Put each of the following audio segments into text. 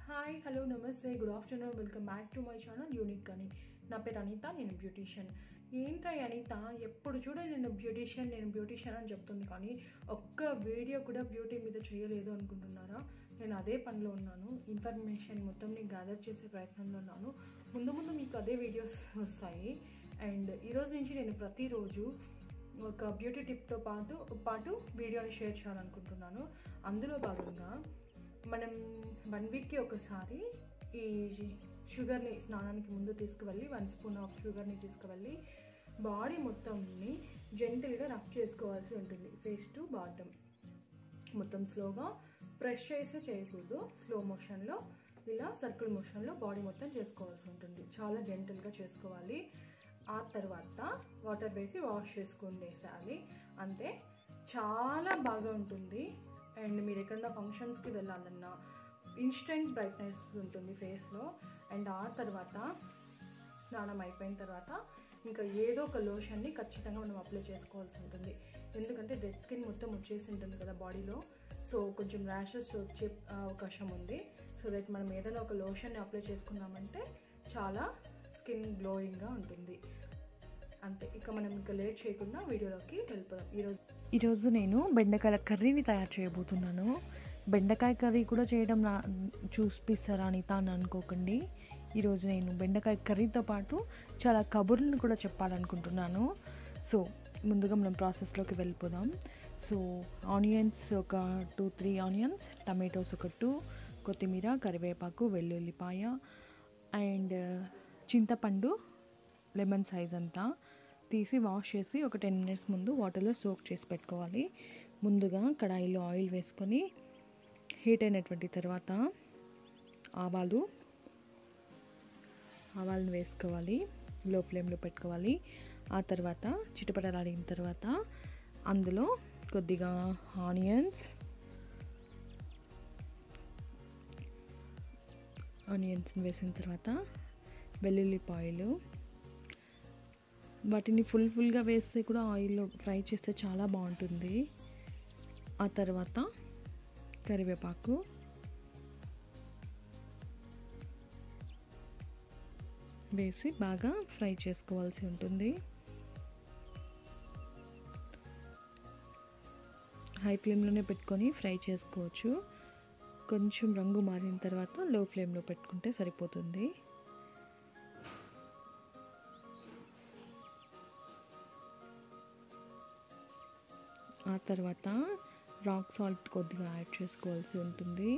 hi hello namaste good afternoon welcome back to my channel unique అని నా పేరు అనిత నేను బ్యూటీషియన్ ఏంట్రా ఈ అనిత ఎప్పుడు చూడ నేను బ్యూటీషియన్ నేను బ్యూటీషియన్ అని చెప్తుంది కానీ ఒక్క వీడియో కూడా బ్యూటీ మీద చేయలేదు అనుకుంటున్నారా నేను అదే పనిలో ఉన్నాను ఇన్ఫర్మేషన్ మొత్తం నేను గ్యాదర్ చేసే ప్రయత్నంలో ఉన్నాను ముందు ముందు మీకు అదే వీడియోస్ వస్తాయి అండ్ ఈరోజు నుంచి నేను ప్రతిరోజు ఒక బ్యూటీ టిప్తో పాటు పాటు వీడియోని షేర్ చేయాలనుకుంటున్నాను అందులో భాగంగా మనం వన్ వీక్కి ఒకసారి ఈ షుగర్ని స్నానానికి ముందు తీసుకువెళ్ళి వన్ స్పూన్ ఆఫ్ షుగర్ని తీసుకువెళ్ళి బాడీ మొత్తంని జెంటిల్గా రఫ్ చేసుకోవాల్సి ఉంటుంది ఫేస్ టు బాటమ్ మొత్తం స్లోగా ప్రెష్ చేస్తే చేయకూడదు స్లో మోషన్లో ఇలా సర్కిల్ మోషన్లో బాడీ మొత్తం చేసుకోవాల్సి ఉంటుంది చాలా జెంటల్గా చేసుకోవాలి ఆ తర్వాత వాటర్ వేసి వాష్ చేసుకొని వేసేయాలి అంతే చాలా బాగా ఉంటుంది అండ్ మీరు ఎక్కడన్నా ఫంక్షన్స్కి వెళ్ళాలన్నా ఇన్స్టెంట్ బ్రైట్నెస్ ఉంటుంది ఫేస్లో అండ్ ఆ తర్వాత స్నానం అయిపోయిన తర్వాత ఇంకా ఏదో ఒక లోషన్ని ఖచ్చితంగా మనం అప్లై చేసుకోవాల్సి ఉంటుంది ఎందుకంటే డెడ్ స్కిన్ మొత్తం వచ్చేసి ఉంటుంది కదా బాడీలో సో కొంచెం ర్యాషెస్ వచ్చే అవకాశం ఉంది సో దట్ మనం ఏదైనా ఒక లోషన్ని అప్లై చేసుకున్నామంటే చాలా స్కిన్ గ్లోయింగ్గా ఉంటుంది అంతే ఇక మనం ఇంకా లేట్ చేయకుండా వీడియోలోకి వెళ్ళిపోదాం ఈరోజు ఈరోజు నేను బెండకాయల కర్రీని తయారు చేయబోతున్నాను బెండకాయ కర్రీ కూడా చేయడం నా చూపిస్తారా అనిత అని అనుకోకండి ఈరోజు నేను బెండకాయ కర్రీతో పాటు చాలా కబుర్లను కూడా చెప్పాలనుకుంటున్నాను సో ముందుగా మనం ప్రాసెస్లోకి వెళ్ళిపోదాం సో ఆనియన్స్ ఒక టూ త్రీ ఆనియన్స్ టమాటోస్ ఒక టూ కొత్తిమీర కరివేపాకు వెల్లుల్లిపాయ అండ్ చింతపండు లెమన్ సైజ్ అంతా తీసి వాష్ చేసి ఒక టెన్ మినిట్స్ ముందు వాటర్లో సోక్ చేసి పెట్టుకోవాలి ముందుగా కడాయిలో ఆయిల్ వేసుకొని హీట్ అయినటువంటి తర్వాత ఆవాలు ఆవాలను వేసుకోవాలి లో ఫ్లేమ్లో పెట్టుకోవాలి ఆ తర్వాత చిటపటలాడిన తర్వాత అందులో కొద్దిగా ఆనియన్స్ ఆనియన్స్ని వేసిన తర్వాత వెల్లుల్లిపాయలు వాటిని ఫుల్ ఫుల్గా వేస్తే కూడా ఆయిల్లో ఫ్రై చేస్తే చాలా బాగుంటుంది ఆ తర్వాత కరివేపాకు వేసి బాగా ఫ్రై చేసుకోవాల్సి ఉంటుంది హై ఫ్లేమ్లోనే పెట్టుకొని ఫ్రై చేసుకోవచ్చు కొంచెం రంగు మారిన తర్వాత లో ఫ్లేమ్లో పెట్టుకుంటే సరిపోతుంది ఆ తర్వాత రాక్ సాల్ట్ కొద్దిగా యాడ్ చేసుకోవాల్సి ఉంటుంది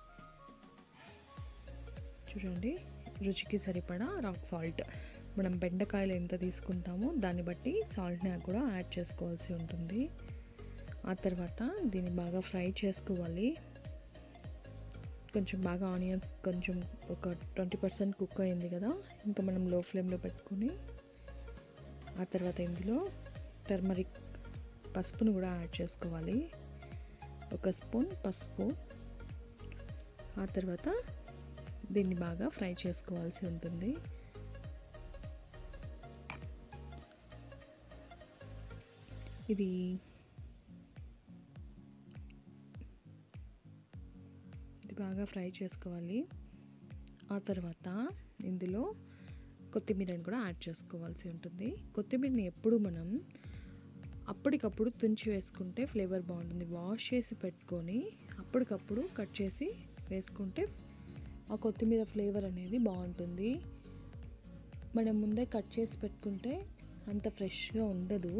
చూడండి రుచికి సరిపడా రాక్ సాల్ట్ మనం బెండకాయలు ఎంత తీసుకుంటామో దాన్ని బట్టి సాల్ట్ని కూడా యాడ్ చేసుకోవాల్సి ఉంటుంది ఆ తర్వాత దీన్ని బాగా ఫ్రై చేసుకోవాలి కొంచెం బాగా ఆనియన్స్ కొంచెం ఒక ట్వంటీ పర్సెంట్ కుక్ అయింది కదా ఇంకా మనం లో ఫ్లేమ్లో పెట్టుకుని ఆ తర్వాత ఇందులో టర్మరిక్ పసుపును కూడా యాడ్ చేసుకోవాలి ఒక స్పూన్ పసుపు ఆ తర్వాత దీన్ని బాగా ఫ్రై చేసుకోవాల్సి ఉంటుంది ఇది ఇది బాగా ఫ్రై చేసుకోవాలి ఆ తర్వాత ఇందులో కొత్తిమీరని కూడా యాడ్ చేసుకోవాల్సి ఉంటుంది కొత్తిమీరని ఎప్పుడు మనం అప్పటికప్పుడు తుంచి వేసుకుంటే ఫ్లేవర్ బాగుంటుంది వాష్ చేసి పెట్టుకొని అప్పటికప్పుడు కట్ చేసి వేసుకుంటే ఆ కొత్తిమీర ఫ్లేవర్ అనేది బాగుంటుంది మనం ముందే కట్ చేసి పెట్టుకుంటే అంత ఫ్రెష్గా ఉండదు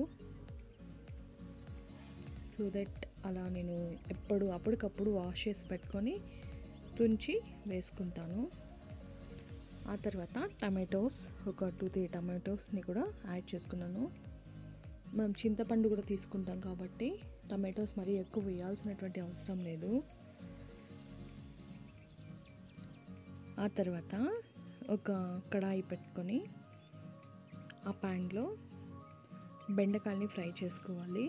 సో దట్ అలా నేను ఎప్పుడు అప్పటికప్పుడు వాష్ చేసి పెట్టుకొని తుంచి వేసుకుంటాను ఆ తర్వాత టమాటోస్ ఒక టూ త్రీ టమాటోస్ని కూడా యాడ్ చేసుకున్నాను మనం చింతపండు కూడా తీసుకుంటాం కాబట్టి టమాటోస్ మరీ ఎక్కువ వేయాల్సినటువంటి అవసరం లేదు ఆ తర్వాత ఒక కడాయి పెట్టుకొని ఆ ప్యాన్లో బెండకాయల్ని ఫ్రై చేసుకోవాలి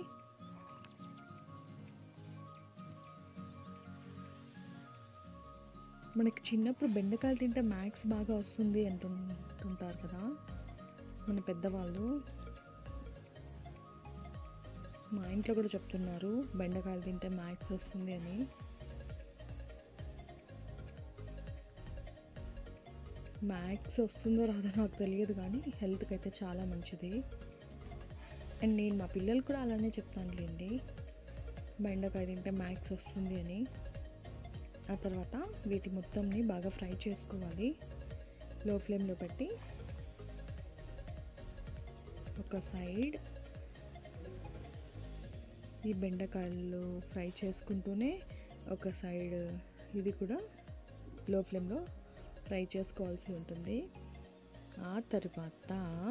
మనకి చిన్నప్పుడు బెండకాయలు తింటే మ్యాక్స్ బాగా వస్తుంది అంటుంటారు కదా మన పెద్దవాళ్ళు మా ఇంట్లో కూడా చెప్తున్నారు బెండకాయలు తింటే మ్యాక్స్ వస్తుంది అని మ్యాక్స్ వస్తుందో రాదో నాకు తెలియదు కానీ హెల్త్కి అయితే చాలా మంచిది అండ్ నేను మా పిల్లలు కూడా అలానే చెప్తానులేండి బెండకాయ తింటే మ్యాక్స్ వస్తుంది అని ఆ తర్వాత వీటి మొత్తంని బాగా ఫ్రై చేసుకోవాలి లో ఫ్లేమ్లో పెట్టి ఒక సైడ్ ఈ బెండకాయలు ఫ్రై చేసుకుంటూనే ఒక సైడ్ ఇది కూడా లో ఫ్లేమ్లో ఫ్రై చేసుకోవాల్సి ఉంటుంది ఆ తర్వాత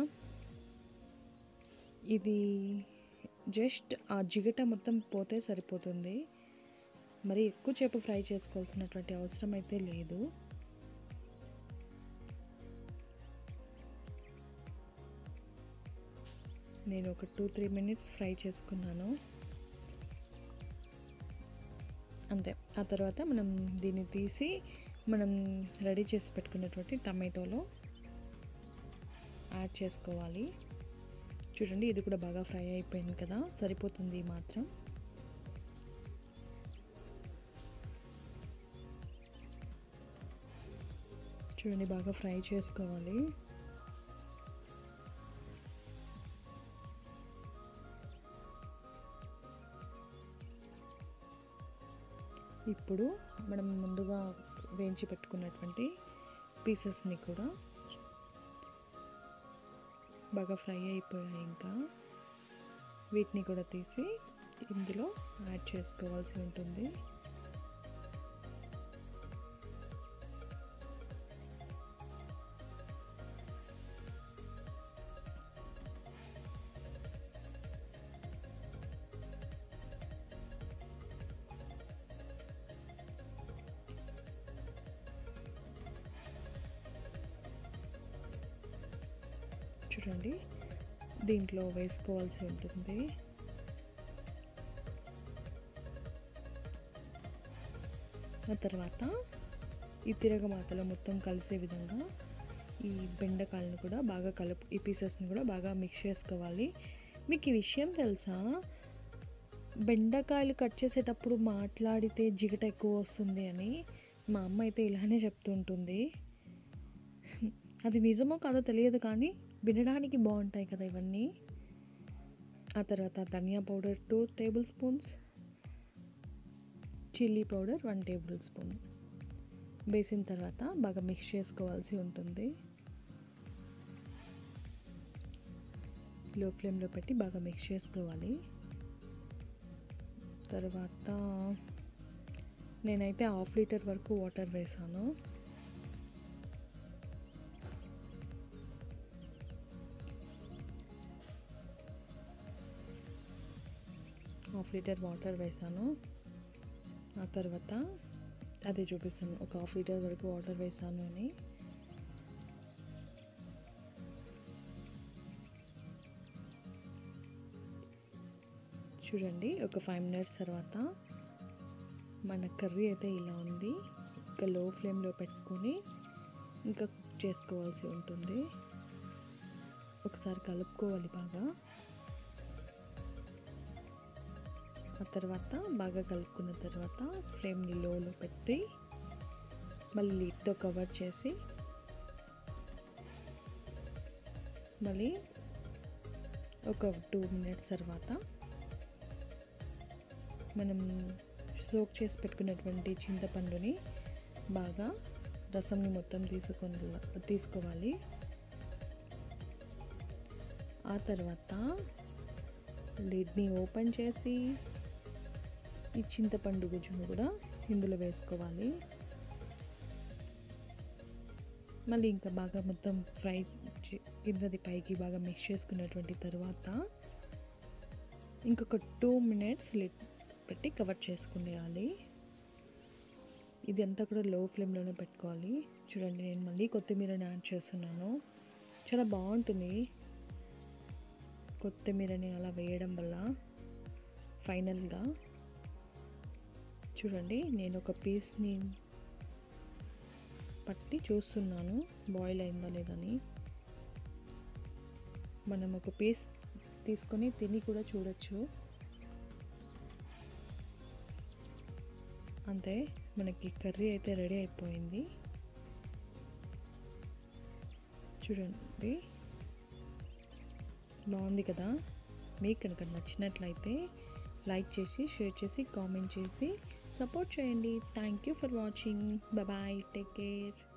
ఇది జస్ట్ ఆ జిగట మొత్తం పోతే సరిపోతుంది మరి ఎక్కువసేపు ఫ్రై చేసుకోవాల్సినటువంటి అవసరం అయితే లేదు నేను ఒక టూ త్రీ మినిట్స్ ఫ్రై చేసుకున్నాను అంతే ఆ తర్వాత మనం దీన్ని తీసి మనం రెడీ చేసి పెట్టుకున్నటువంటి టమాటోలో యాడ్ చేసుకోవాలి చూడండి ఇది కూడా బాగా ఫ్రై అయిపోయింది కదా సరిపోతుంది ఈ మాత్రం చూడండి బాగా ఫ్రై చేసుకోవాలి ఇప్పుడు మనం ముందుగా వేయించి పెట్టుకున్నటువంటి పీసెస్ని కూడా బాగా ఫ్రై అయిపోయాయి ఇంకా వీటిని కూడా తీసి ఇందులో యాడ్ చేసుకోవాల్సి ఉంటుంది చూడండి దీంట్లో వేసుకోవాల్సి ఉంటుంది ఆ తర్వాత ఈ తిరగమాతలో మొత్తం కలిసే విధంగా ఈ బెండకాయలను కూడా బాగా కలుపు ఈ పీసెస్ని కూడా బాగా మిక్స్ చేసుకోవాలి మీకు ఈ విషయం తెలుసా బెండకాయలు కట్ చేసేటప్పుడు మాట్లాడితే జిగట ఎక్కువ వస్తుంది అని మా అమ్మ అయితే ఇలానే చెప్తుంటుంది అది నిజమో కాదో తెలియదు కానీ వినడానికి బాగుంటాయి కదా ఇవన్నీ ఆ తర్వాత ధనియా powder two tablespoons chilli powder one tablespoon వేసిన తర్వాత బాగా మిక్స్ చేసుకోవాల్సి ఉంటుంది లో ఫ్లేమ్లో పెట్టి బాగా మిక్స్ చేసుకోవాలి తర్వాత నేనైతే హాఫ్ లీటర్ వరకు వాటర్ వేసాను హాఫ్ లీటర్ వాటర్ వేసాను ఆ తర్వాత అదే చూపిస్తాను ఒక హాఫ్ లీటర్ వరకు వాటర్ వేసాను అని చూడండి ఒక ఫైవ్ మినిట్స్ తర్వాత మన కర్రీ అయితే ఇలా ఉంది ఇంకా లో ఫ్లేమ్లో పెట్టుకొని ఇంకా కుక్ చేసుకోవాల్సి ఉంటుంది ఒకసారి కలుపుకోవాలి బాగా ఆ తర్వాత బాగా కలుపుకున్న తర్వాత ఫ్లేమ్ని లోలో పెట్టి మళ్ళీ లిడ్తో కవర్ చేసి మళ్ళీ ఒక టూ మినిట్స్ తర్వాత మనం సోక్ చేసి పెట్టుకున్నటువంటి చింతపండుని బాగా రసంని మొత్తం తీసుకొని తీసుకోవాలి ఆ తర్వాత లిడ్ని ఓపెన్ చేసి ఈ చింతపండు గుజ్జును కూడా ఇందులో వేసుకోవాలి మళ్ళీ ఇంకా బాగా మొత్తం ఫ్రై కిందది పైకి బాగా మిక్స్ చేసుకున్నటువంటి తర్వాత ఇంకొక టూ మినిట్స్ లిడ్ పెట్టి కవర్ చేసుకునేయాలి ఇది అంతా కూడా లో ఫ్లేమ్లోనే పెట్టుకోవాలి చూడండి నేను మళ్ళీ కొత్తిమీరని యాడ్ చేస్తున్నాను చాలా బాగుంటుంది కొత్తిమీరని అలా వేయడం వల్ల ఫైనల్గా చూడండి నేను ఒక పీస్ని పట్టి చూస్తున్నాను బాయిల్ అయిందా లేదని మనం ఒక పీస్ తీసుకొని తిని కూడా చూడొచ్చు అంతే మనకి కర్రీ అయితే రెడీ అయిపోయింది చూడండి బాగుంది కదా మీకు కనుక నచ్చినట్లయితే లైక్ చేసి షేర్ చేసి కామెంట్ చేసి సపోర్ట్ చేయండి thank you for watching bye take care